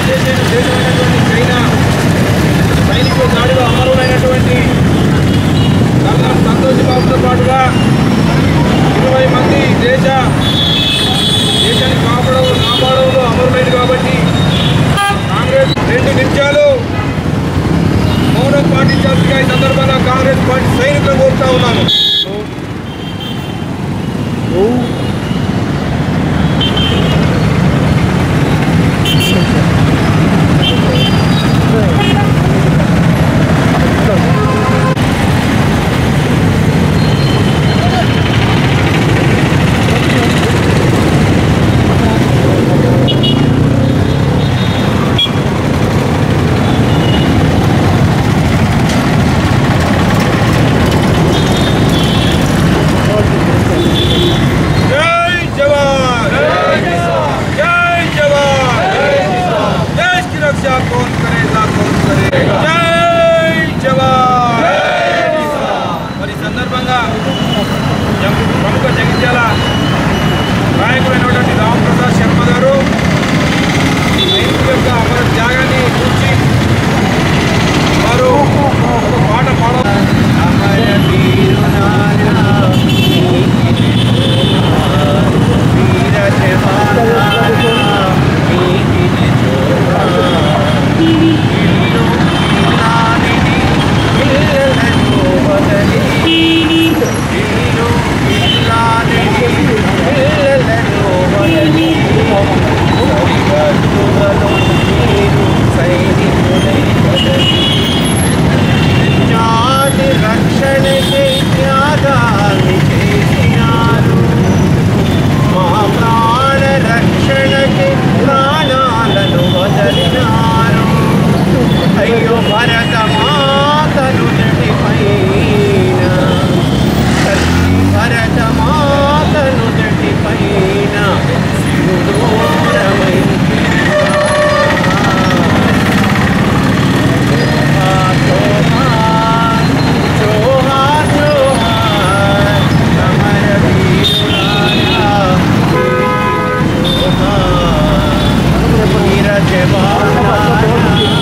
దేశమైన దేశమైనటువంటి చైనా సైనికుల దాడిలో అమరులైనటువంటి కర్నల్ సంతోష్ బాబుతో పాటుగా ఇరవై మంది దేశ దేశానికి కాపాడవు కాపాడవులు అమరులైన కాబట్టి కాంగ్రెస్ రెండు నిమిషాలు మౌనం పాటించాల్సిగా ఈ సందర్భంగా కాంగ్రెస్ పార్టీ సైనికులు కోరుతా ఉన్నాను జై జవాన్ జై జవాన్ देश की रक्षा कौन करेगा कौन करेगा జై జవాన్ మరి ఈ సందర్భంగా జం- ప్రముఖ జగిత్యాల నాయకుడైనటువంటి రామప్రసాద్ శర్మ గారు సైనికుల యొక్క అమర త్యాగాన్ని గురించి వారు ఒక పాట పాడ జాతి రక్షణకై త్యాగాన్ని చేసినారు మా ప్రాణ రక్షణకి ప్రాణాలను వదలినారు అయ్యో భరత మాతను జటిపైన తల్లి భరత మాతను జటిపైన శివుడోరమై జోహార్ జోహార్ జోహార్ సమర వీరులారా జోహార్ వీర జవానారా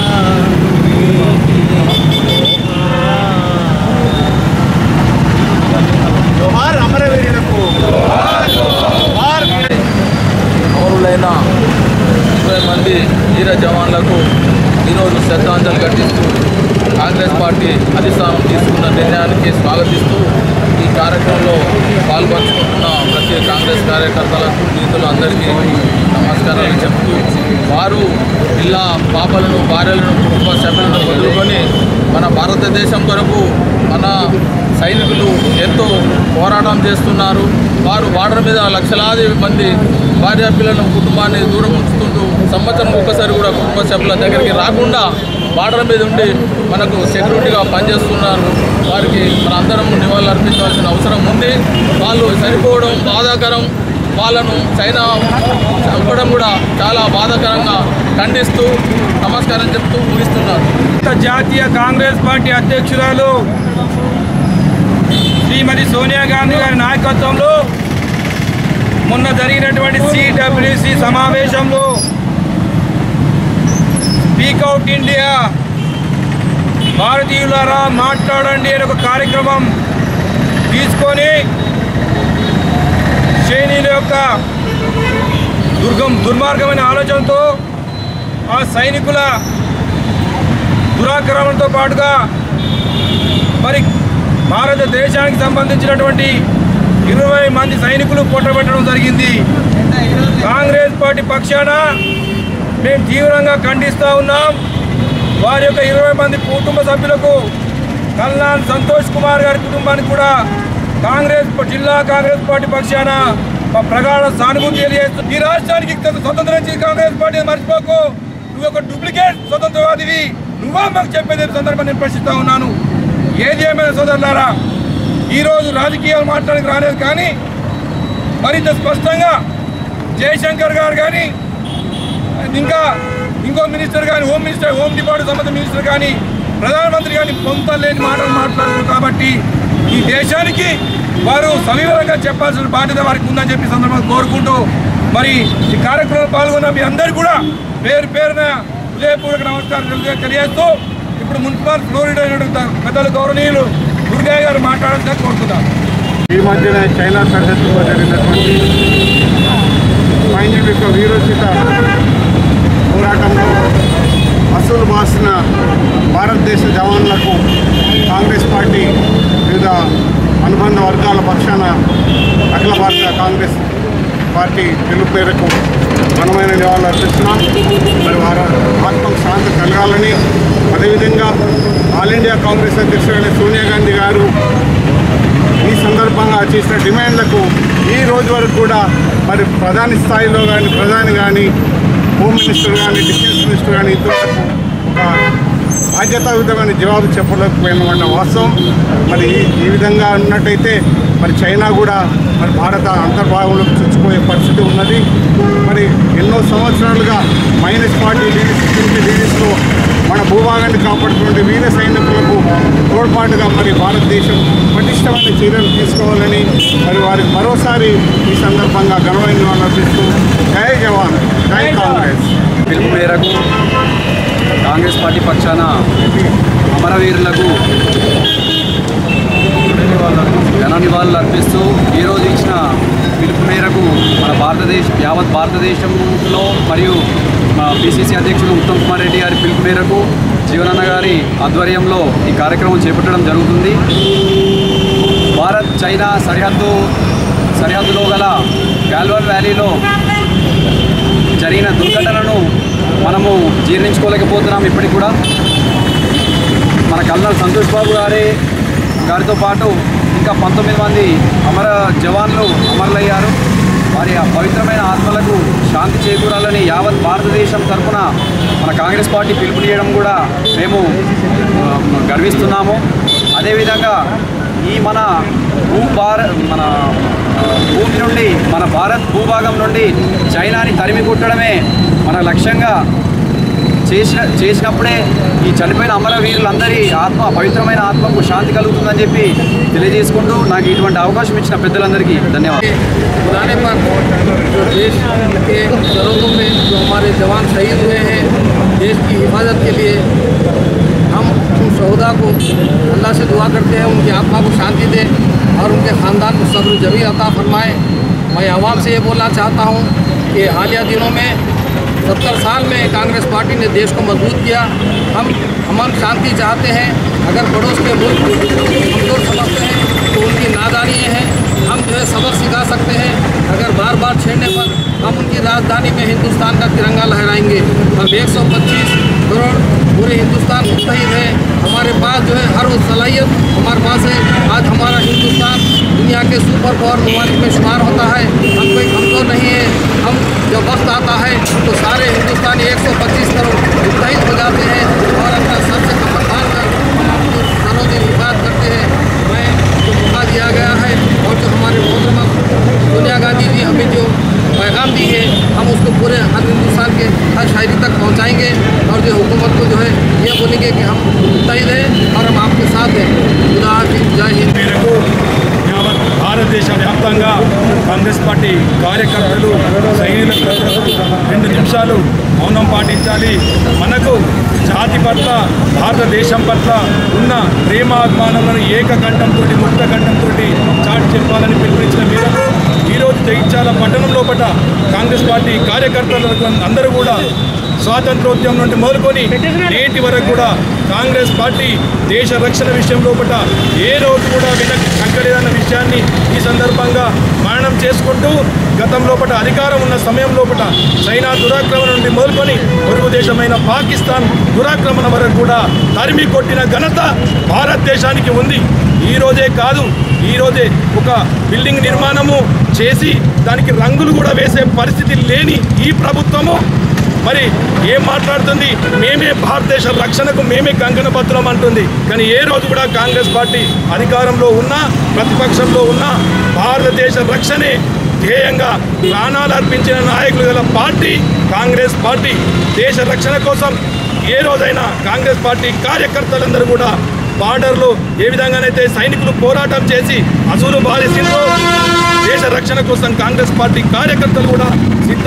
జోహార్ అమరవీరులకు జోహార్ వీర అమరులైన ఇరవై మంది వీర జవాన్లకు ఈరోజు శ్రద్ధాంజలి ఘటిస్తూ కాంగ్రెస్ పార్టీ అధిష్టానం తీసుకున్న నిర్ణయానికి స్వాగతిస్తూ ఈ కార్యక్రమంలో పాల్పంచుకుంటున్న ప్రతి కాంగ్రెస్ కార్యకర్తలకు నిధులు అందరికీ నమస్కారాలు చెప్తూ వారు పిల్ల పాపలను భార్యలను కుటుంబ సభ్యులను వదులుకొని మన భారతదేశం కొరకు మన సైనికులు ఎంతో పోరాటం చేస్తున్నారు వారు బార్డర్ మీద లక్షలాది మంది భార్య పిల్లలను కుటుంబాన్ని దూరం ఉంచుతుంటూ సంవత్సరం ఒక్కసారి కూడా కుటుంబ సభ్యుల దగ్గరికి రాకుండా బార్డర్ మీద ఉండి మనకు సెక్యూరిటీగా పనిచేస్తున్నారు వారికి మనందరం నివాళులు అర్పించవలసిన అవసరం ఉంది వాళ్ళు చనిపోవడం బాధాకరం వాళ్ళను చైనా చంపడం కూడా చాలా బాధాకరంగా ఖండిస్తూ నమస్కారం చెప్తూ ముగిస్తున్నారు జాతీయ కాంగ్రెస్ పార్టీ అధ్యక్షురాలు శ్రీమతి సోనియా గాంధీ గారి నాయకత్వంలో మొన్న జరిగినటువంటి సిడబ్ల్యూసి సమావేశంలో స్పీక్అవుట్ ఇండియా భారతీయులారా మాట్లాడండి అనే ఒక కార్యక్రమం తీసుకొని చైనీయుల యొక్క దుర్గం దుర్మార్గమైన ఆలోచనతో ఆ సైనికుల దురాక్రమణతో పాటుగా మరి భారతదేశానికి సంబంధించినటువంటి ఇరవై మంది సైనికులు కొట్టబెట్టడం జరిగింది కాంగ్రెస్ పార్టీ పక్షాన మేము తీవ్రంగా ఖండిస్తూ ఉన్నాం వారి యొక్క ఇరవై మంది కుటుంబ సభ్యులకు కల్లాన్ సంతోష్ కుమార్ గారి కుటుంబానికి కూడా కాంగ్రెస్ ప- జిల్లా కాంగ్రెస్ పార్టీ పక్షాన మా ప్రగాఢ సానుభూతి తెలియజేస్తూ ఈ రాష్ట్రానికి స్వతంత్రం ఇచ్చి కాంగ్రెస్ పార్టీ మర్చిపోకు నువ్వు ఒక డూప్లికేట్ స్వతంత్రవాదివి నువ్వా మాకు చెప్పేది ఈ సందర్భం నేను ప్రశ్నిస్తా ఉన్నాను ఏది ఏమైనా సోదరులారా ఈరోజు రాజకీయాలు మాట్లాడడానికి రాలేదు కానీ మరింత స్పష్టంగా జయశంకర్ గారు కానీ ఇంకా ఇంకో మినిస్టర్ కానీ హోమ్ మినిస్టర్ హోమ్ డిపార్ట్మెంట్ సంబంధించిన మినిస్టర్ కానీ ప్రధానమంత్రి కానీ పొంత లేని మాటలు మాట్లాడుతున్నారు కాబట్టి ఈ దేశానికి వారు సవివరంగా చెప్పాల్సిన బాధ్యత వారికి ఉందని చెప్పి ఈ సందర్భంగా కోరుకుంటూ మరి ఈ కార్యక్రమంలో పాల్గొన్న మీ అందరు కూడా పేరు పేరున హృదయపూర్వక నమస్కారం తెలియ- తెలియజేస్తూ ఇప్పుడు మున్సిపల్ ఫ్లోరిడా అయినటువంటి పెద్దలు గౌరవనీయులు దుర్గయ్య గారు మాట్లాడాలని కోరుతున్నాను ఈ మధ్యన చైనా సరిహద్దులో జరిగినటువంటి సైనిక వీరోచిత పోరాటంలో అసలు బాసిన భారతదేశ జవాన్లకు కాంగ్రెస్ పార్టీ వివిధ అనుబంధ వర్గాల పక్షాన అఖిల భారత కాంగ్రెస్ పార్టీ పిలుపు మేరకు ఘనమైన నివాళులు అర్పిస్తున్నాం మరి వారి ఆత్మకు శాంతి కలగాలని అదేవిధంగా ఆల్ ఇండియా కాంగ్రెస్ అధ్యక్షుడైన సోనియా గాంధీ గారు ఈ సందర్భంగా చేసిన డిమాండ్లకు ఈ రోజు వరకు కూడా మరి ప్రధాని స్థాయిలో కానీ ప్రధాని కానీ హోమ్ మినిస్టర్ కానీ డిఫెన్స్ మినిస్టర్ కానీ ఇంతవరకు ఒక బాధ్యతాయుతమైన జవాబు చెప్పలేకపోయినమాట వాస్తవం మరి ఈ- ఈ విధంగా ఉన్నట్టయితే మరి చైనా కూడా మరి భారత అంతర్భాగంలోకి చొచ్చుకుపోయే పరిస్థితి ఉన్నది మరి ఎన్నో సంవత్సరాలుగా మైనస్ పార్టీ లీడర్స్ సెక్యూరిటీ లీడర్స్లో మన భూభాగాన్ని కాపాడుతున్న వీర సైనికులకు తోడ్పాటుగా మరి భారతదేశం పటిష్టమైన చర్యలు తీసుకోవాలని మరి వారికి మరోసారి ఈ సందర్భంగా ఘనమైన వాళ్ళు అర్పిస్తూ జై జవాన్ జై కాంగ్రెస్ పిలుపు మేరకు కాంగ్రెస్ పార్టీ పక్షాన అమరవీరులకు ఘన నివాళులు అర్పిస్తూ ఈరోజు ఇచ్చిన పిలుపు మేరకు మన భారతదేశ యావత్ భారతదేశంలో మరియు మా పిసిసి అధ్యక్షుడు ఉత్తమ్ కుమార్ రెడ్డి గారి పిలుపు మేరకు జీవనన్న గారి ఆధ్వర్యంలో ఈ కార్యక్రమం చేపట్టడం జరుగుతుంది భారత్ చైనా సరిహద్దు సరిహద్దులో గల గాల్వన్ వ్యాలీలో జరిగిన దుర్ఘటనను మనము జీర్ణించుకోలేకపోతున్నాం ఇప్పటికి కూడా మన కల్నల్ సంతోష్ బాబు గారి గారితో పాటు ఇంకా పంతొమ్మిది మంది అమర జవాన్లు అమరులయ్యారు వారి ఆ పవిత్రమైన ఆత్మలకు శాంతి చేకూరాలని యావత్ భారతదేశం తరఫున మన కాంగ్రెస్ పార్టీ పిలుపునియడం కూడా మేము ఆ, గర్విస్తున్నాము అదేవిధంగా ఈ మన భూ భార మన ఆ, భూమి నుండి మన భారత్ భూభాగం నుండి చైనాని తరిమి కొట్టడమే మన లక్ష్యంగా చేసిన చేసినప్పుడే ఈ చనిపోయిన అమరవీరులందరి ఆత్మ పవిత్రమైన ఆత్మకు శాంతి కలుగుతుందని చెప్పి తెలియజేసుకుంటూ నాకు ఇటువంటి అవకాశం ఇచ్చిన పెద్దలందరికీ ధన్యవాదాలు बुलाने पर जो देश के सरहदों में जो हमारे जवान शहीद हुए हैं देश की हिफाजत के लिए हम उन शहदा को अल्लाह से दुआ करते हैं उनकी आत्मा को शांति दे और उनके ख़ानदान को सब्र जमी अता फरमाए मैं आवाम से ये बोलना चाहता हूँ कि हालिया दिनों में सत्तर साल में कांग्रेस पार्टी ने देश को मजबूत किया हम अमन शांति चाहते हैं अगर पड़ोस के मुल्क कमज़ोर समझते हैं तो उनकी नादानी है हम जो है सबक सिखा सकते हैं अगर बार बार छेड़ने पर हम उनकी राजधानी में हिंदुस्तान का तिरंगा लहराएंगे हम 125 करोड़ पूरे हिंदुस्तान मुतहिद है हमारे पास जो है हर वो सलाहियत हमारे पास है आज हमारा हिंदुस्तान दुनिया के सुपर पावर ममालिक में शुमार होता है हम कोई कमज़ोर नहीं है हम जब वक्त आता है तो सारे हिंदुस्तानी 125 करोड़ मुतहिद हो जाते हैं और अपना सर से कमर मार कर हम अपनी सरों की हिफाजत करते हैं मैं जो मौका दिया गया है और जो हमारे मोहतरमा सोनिया गांधी जी हमें जो पैगाम दी है हम उसको पूरे हर हिंदुस्तान के हर शायरी तक पहुंचाएंगे और जो हुकूमत को जो है ये बोलेंगे कि हम मुतहिद हैं और हम आपके साथ हैं खुदा हाफिज़ जय हिंद మేరకు యావత్ భారతదేశ వ్యాప్తంగా కాంగ్రెస్ పార్టీ కార్యకర్తలు సైనికులకు రెండు నిమిషాలు మౌనం పాటించాలి మనకు జాతి పట్ల భారతదేశం పట్ల ఉన్న ప్రేమాభిమానములను ఏకకంఠంతో ముక్త కంఠంతో చాటి చెప్పాలని పిలుపునిచ్చిన మేరకు ఈరోజు జగిత్యాల పట్టణం లోపల కాంగ్రెస్ పార్టీ కార్యకర్తలకు అందరూ కూడా స్వాతంత్రోద్యమం నుండి మొదలుకొని నేటి వరకు కూడా కాంగ్రెస్ పార్టీ దేశ రక్షణ విషయం లోపల ఏ రోజు కూడా వెనక్కి తగ్గలేదన్న విషయాన్ని ఈ సందర్భంగా మరణం చేసుకుంటూ గతం లోపల అధికారం ఉన్న సమయం లోపల చైనా దురాక్రమణ నుండి మొదలుకొని పొరుగు దేశమైన పాకిస్తాన్ దురాక్రమణ వరకు కూడా తరిమి కొట్టిన ఘనత భారతదేశానికి ఉంది ఈ రోజే కాదు ఈ రోజే ఒక బిల్డింగ్ నిర్మాణము చేసి దానికి రంగులు కూడా వేసే పరిస్థితి లేని ఈ ప్రభుత్వము మరి ఏం మాట్లాడుతుంది మేమే భారతదేశ రక్షణకు మేమే కంకణబద్ధం అంటుంది కానీ ఏ రోజు కూడా కాంగ్రెస్ పార్టీ అధికారంలో ఉన్నా ప్రతిపక్షంలో ఉన్నా భారతదేశ రక్షణే ధ్యేయంగా ప్రాణాలు అర్పించిన నాయకులు గల పార్టీ కాంగ్రెస్ పార్టీ దేశ రక్షణ కోసం ఏ రోజైనా కాంగ్రెస్ పార్టీ కార్యకర్తలందరూ కూడా బార్డర్లో ఏ విధంగానైతే సైనికులు పోరాటం చేసి అసూలు బాధిసిందో దేశ రక్షణ కోసం కాంగ్రెస్ పార్టీ కార్యకర్తలు కూడా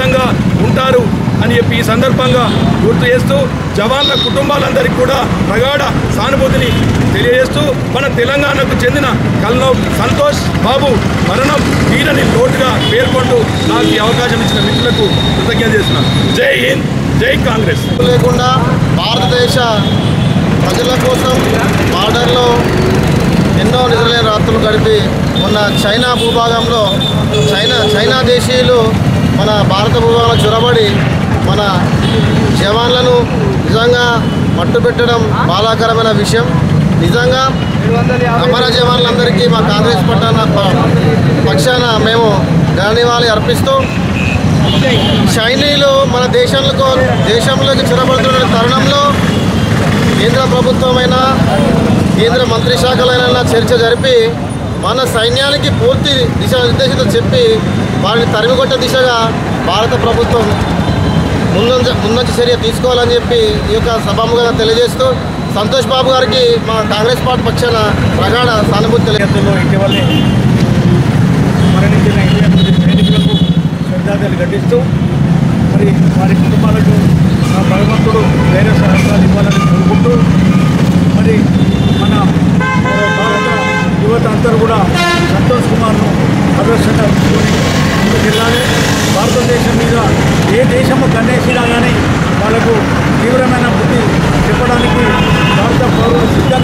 శాశ్వతంగా ఉంటారు అని చెప్పి ఈ సందర్భంగా గుర్తు చేస్తూ జవాన్ల కుటుంబాలందరికీ కూడా ప్రగాఢ సానుభూతిని తెలియజేస్తూ మన తెలంగాణకు చెందిన కల్నో సంతోష్ బాబు మరణం వీరని లోటుగా పేర్కొంటూ నాకు ఈ అవకాశం ఇచ్చిన మిత్రులకు కృతజ్ఞత చేస్తున్నాను జై హింద్ జై కాంగ్రెస్ లేకుండా భారతదేశ ప్రజల కోసం బార్డర్లో ఎన్నో నిద్రలేని రాత్రులు గడిపి మొన్న చైనా భూభాగంలో చైనా చైనా దేశీయులు మన భారత భూభాగంలో చొరబడి మన జవాన్లను నిజంగా మట్టుపెట్టడం బాధాకరమైన విషయం నిజంగా అమర జవాన్లందరికీ మా కాంగ్రెస్ పట్టాన పక్షాన మేము ఘననివాళి అర్పిస్తూ చైనీయులు మన దేశంలో దేశంలోకి చొరబడుతున్న తరుణంలో కేంద్ర ప్రభుత్వమైనా కేంద్ర మంత్రి శాఖలైనా చర్చ జరిపి మన సైన్యానికి పూర్తి దిశానిర్దేశిత చెప్పి వారిని తరిమికొట్టే దిశగా భారత ప్రభుత్వం ముందంజ ముందంజ చర్య తీసుకోవాలని చెప్పి ఈ యొక్క సభాముఖంగా తెలియజేస్తూ సంతోష్ బాబు గారికి మా కాంగ్రెస్ పార్టీ పక్షాన ప్రగాఢ సానుభూతి తెలియజేస్తున్నాం ఇటీవలే మరణించిన ఇండియా సైనికులకు శ్రద్ధాంజలి ఘటిస్తూ మరి వారి కుటుంబాలకు ఆ భగవంతుడు వేరే సహకారాలు ఇవ్వాలని కోరుకుంటూ మరి మన భారత యువత అందరూ కూడా సంతోష్ కుమార్ను ఆదర్శంగా తీసుకొని ముందుకెళ్ళాలి భారతదేశం మీద ఏ దేశము కన్నేసినా కానీ వాళ్ళకు తీవ్రమైన బుద్ధి చెప్పడానికి భారత పౌరులు సిద్ధంగా